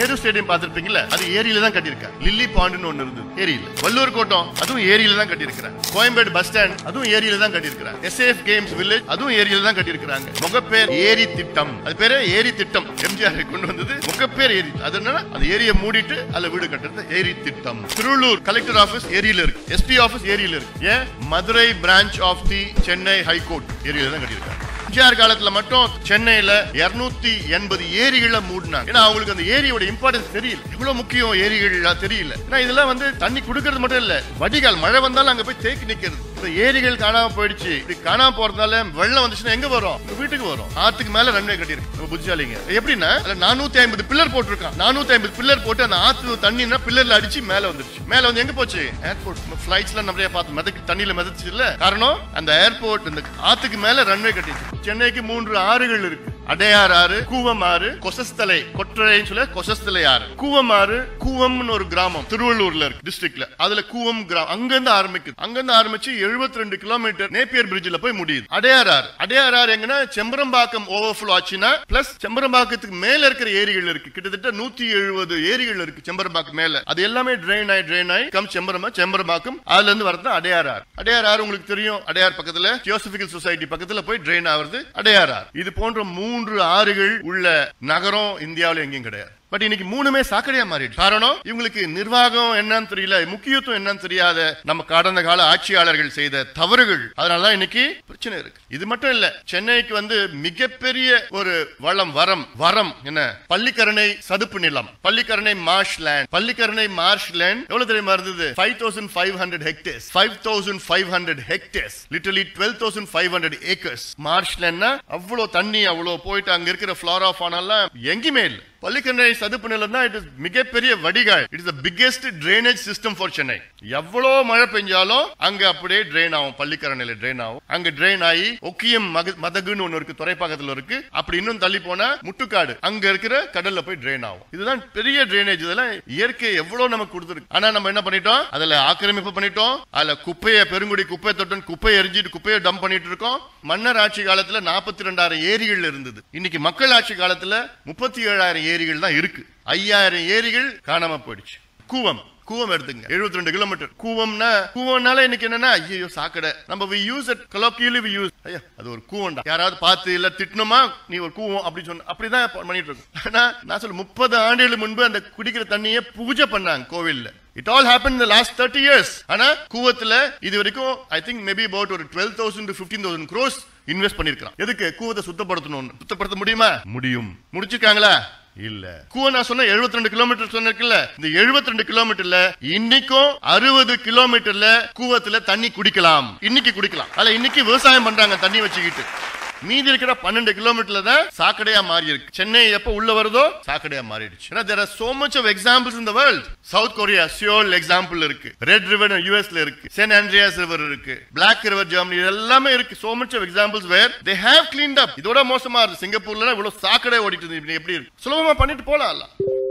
Nehru stadium பார்த்திருப்பீங்கல்ல அது ஏரியில தான் கட்டியிருக்காங்க லில்லி பாண்டுன்னு ஒண்ணு இருந்தது ஏரியில வள்ளூர் கோட்டம் அதுவும் ஏரியில தான் கட்டியிருக்கிறாங்க கோயம்பேடு பஸ் ஸ்டாண்ட் அதுவும் ஏரியில தான் கட்டியிருக்கிறாங்க எஸ்ஏஎஃப் கேம்ஸ் வில்லேஜ் அதுவும் ஏரியில தான் கட்டியிருக்கிறாங்க முகப்பேர் ஏரி திட்டம் அது பேரு ஏரி திட்டம் எம்ஜிஆர் கொண்டு வந்தது முகப்பேர் ஏரி அது என்னன்னா அந்த ஏரியை மூடிட்டு அதுல வீடு கட்டுறது ஏரி திட்டம் திருவள்ளூர் கலெக்டர் ஆபீஸ் ஏரியில இருக்கு எஸ்பி ஆபீஸ் ஏரியில இருக்கு ஏன் Madurai branch of the Chennai high court ஏரியில தான் கட்டியிருக்காங்க எம்ஜிஆர் காலத்துல மட்டும் சென்னையில 280 எண்பது ஏரிகளை மூடினாங்க ஏன்னா அவங்களுக்கு அந்த ஏரியோட இம்பார்ட்டன்ஸ் தெரியல எவ்வளவு முக்கியம் ஏரிகள் தெரியல ஏன்னா இதெல்லாம் வந்து தண்ணி கொடுக்கறது மட்டும் இல்ல வடிகால் மழை வந்தாலும் அங்க போய் தேக்கி நிக்கிறது இந்த ஏரிகள் காணாம போயிடுச்சு இப்படி காணாம போறதுனால வெள்ளம் வந்துச்சுன்னா எங்க வரும் உங்க வீட்டுக்கு வரும் ஆத்துக்கு மேல ரன்வே கட்டியிருக்கு நம்ம புத்திசாலிங்க எப்படின்னா அதுல நானூத்தி ஐம்பது பில்லர் போட்டிருக்கான் நானூத்தி ஐம்பது பில்லர் போட்டு அந்த ஆத்து தண்ணினா பில்லர்ல அடிச்சு மேல வந்துருச்சு மேல வந்து எங்க போச்சு ஏர்போர்ட் பிளைட்ஸ்ல நிறைய பார்த்து மிதக்கு தண்ணியில மிதச்சு இல்ல காரணம் அந்த ஏர்போர்ட் இந்த ஆத்துக்கு மேல ரன்வே கட்டிச்சு சென்னைக்கு மூன்று ஆறுகள் இருக்கு அடையார் ஆறு கூவம் ஆறு கொசஸ்தலை கொற்றலைன்னு சொல்ல கொசஸ்தலை ஆறு கூவம் ஆறு கூவம்னு ஒரு கிராமம் திருவள்ளூர்ல இருக்கு டிஸ்ட்ரிக்ட்ல அதுல கூவம் கிராமம் அங்கிருந்து ஆரம்பிக்குது அங்கிருந்து ஆரம்பிச்சு 72 ரெண்டு கிலோமீட்டர் நேப்பியர் பிரிட்ஜ்ல போய் முடியுது அடையார் ஆறு அடையார் ஆறு எங்கன்னா செம்பரம்பாக்கம் ஓவர்ஃப்ளோ ஆச்சுன்னா பிளஸ் செம்பரம்பாக்கத்துக்கு மேல இருக்கிற ஏரிகள் இருக்கு கிட்டத்தட்ட நூத்தி எழுபது ஏரிகள் இருக்கு செம்பரம்பாக்கம் மேல அது எல்லாமே ட்ரெயின் ஆகி ட்ரெயின் ஆகி கம் செம்பரமா செம்பரம்பாக்கம் அதுல இருந்து வரது அடையார் ஆறு அடையார் ஆறு உங்களுக்கு தெரியும் அடையார் பக்கத்துல தியோசபிக்கல் சொசைட்டி பக்கத்துல போய் ட்ரெயின் ஆகுறது அடையார் ஆறு இது போன்ற மூன்று ஆறுகள் உள்ள நகரம் இந்தியாவில் எங்கேயும் கிடையாது பட் இன்னைக்கு மூணுமே சாக்கடையா மாறிடுச்சு காரணம் இவங்களுக்கு நிர்வாகம் என்னன்னு தெரியல முக்கியத்துவம் என்னன்னு தெரியாத நம்ம கடந்த கால ஆட்சியாளர்கள் செய்த தவறுகள் அதனாலதான் இன்னைக்கு பிரச்சனை இருக்கு இது மட்டும் இல்ல சென்னைக்கு வந்து மிகப்பெரிய ஒரு வளம் வரம் வரம் என்ன பள்ளிக்கரணை சதுப்பு நிலம் Pallikaranai marshland Pallikaranai marshland எவ்வளவு தெரியுமா இருந்தது five thousand five hundred hectares five thousand five hundred hectares literally twelve thousand five hundred acres marsh லேண்ட்னா அவ்வளவு தண்ணி அவ்வளவு போயிட்டு அங்க இருக்கிற ஃபிளாரா ஃபானெல்லாம் எங்கேயுமே இல்லை பள்ளிக்கரணை சதுப்பு நிலம் தான் இட் இஸ் மிகப்பெரிய வடிகால் it is the biggest drainage system for Chennai எவ்வளவு மழை பெஞ்சாலும் அங்க அப்படியே ட்ரெயின் ஆகும் பள்ளிக்கரணையில ட்ரெயின் ஆகும் அங்க ட்ரெயின் ஆகி ஒக்கியம் மக- மதகுன்னு ஒண்ணு இருக்கு துறைப்பாக்கத்துல இருக்கு அப்படி இன்னும் தள்ளி போனா முட்டுக்காடு அங்க இருக்கிற கடல்ல போய் ட்ரெயின் ஆகும் இதுதான் பெரிய ட்ரைனேஜ் இதெல்லாம் இயற்கை எவ்வளவு நமக்கு கொடுத்துருக்கு ஆனா நம்ம என்ன பண்ணிட்டோம் அதுல ஆக்கிரமிப்பு பண்ணிட்டோம் அதுல குப்பையை பெருங்குடி குப்பை தொட்டன் குப்பையை எரிஞ்சிட்டு குப்பையை டம்ப் பண்ணிட்டு இருக்கோம் மன்னர் ஆட்சி காலத்துல நாற்பத்தி ரெண்டாயிரம் ஏரிகள் இருந்தது இன்னைக்கு மக்கள் ஆட்சி காலத்துல முப்பத்தி ஏழாயிரம் ஏரிகள் தான் இருக்கு ஐயாயிரம் ஏரிகள் காணாம போயிடுச்சு கூவம் கூவம் எடுத்துங்க 72 ரெண்டு கிலோமீட்டர் கூவம்னா கூவம்னால இன்னைக்கு என்னன்னா ஐயோ சாக்கடை நம்ம we use it colloquially we use ஐயா அது ஒரு கூவம்டா யாராவது பார்த்து இல்ல திட்டணுமா நீ ஒரு கூவம் அப்படி சொன்ன அப்படிதான் பண்ணிட்டு இருக்கோம் ஆனா நான் சொல்ல முப்பது ஆண்டுகளுக்கு முன்பு அந்த குடிக்கிற தண்ணியை பூஜை பண்ணாங்க கோவில்ல இட் ஆல் ஹேப்பன் இந்த லாஸ்ட் தேர்ட்டி இயர்ஸ் ஆனா கூவத்துல இது வரைக்கும் ஐ திங்க் மேபி அபவுட் ஒரு twelve thousand to fifteen thousand crores invest பண்ணிருக்கான் எதுக்கு கூவத்தை சுத்தப்படுத்தணும் சுத்தப்படுத்த முடியுமா முடியும் முடிச்சிருக்காங்களா இல்ல கூவ நான் சொன்ன 72 ரெண்டு கிலோமீட்டர் சொன்னிருக்குல்ல இந்த 72 ரெண்டு கிலோமீட்டர்ல இன்னைக்கும் அறுபது கிலோமீட்டர்ல கூவத்துல தண்ணி குடிக்கலாம் இன்னைக்கு குடிக்கலாம் அதுல இன்னைக்கு விவசாயம் பண்றாங்க தண்ணி வச்சுக்கிட்டு மீதி இருக்கிற பன்னெண்டு கிலோமீட்டர்ல தான் சாக்கடையா மாறி இருக்கு சென்னை எப்ப உள்ள வருதோ சாக்கடையா மாறிடுச்சு ஏன்னா there are so much of examples in the world South Korea Seoul example இருக்கு ரெட் ரிவர் யூஎஸ்ல இருக்கு சென்ட் ஆண்ட்ரியாஸ் ரிவர் இருக்கு பிளாக் ரிவர் ஜெர்மனி எல்லாமே இருக்கு so much of examples where they have cleaned up இதோட மோசமா இருக்கு சிங்கப்பூர்ல இவ்வளவு சாக்கடை ஓடிட்டு இருந்து இப்படி எப்படி இருக்கு சுலபமா பண்ணிட்டு போலாம்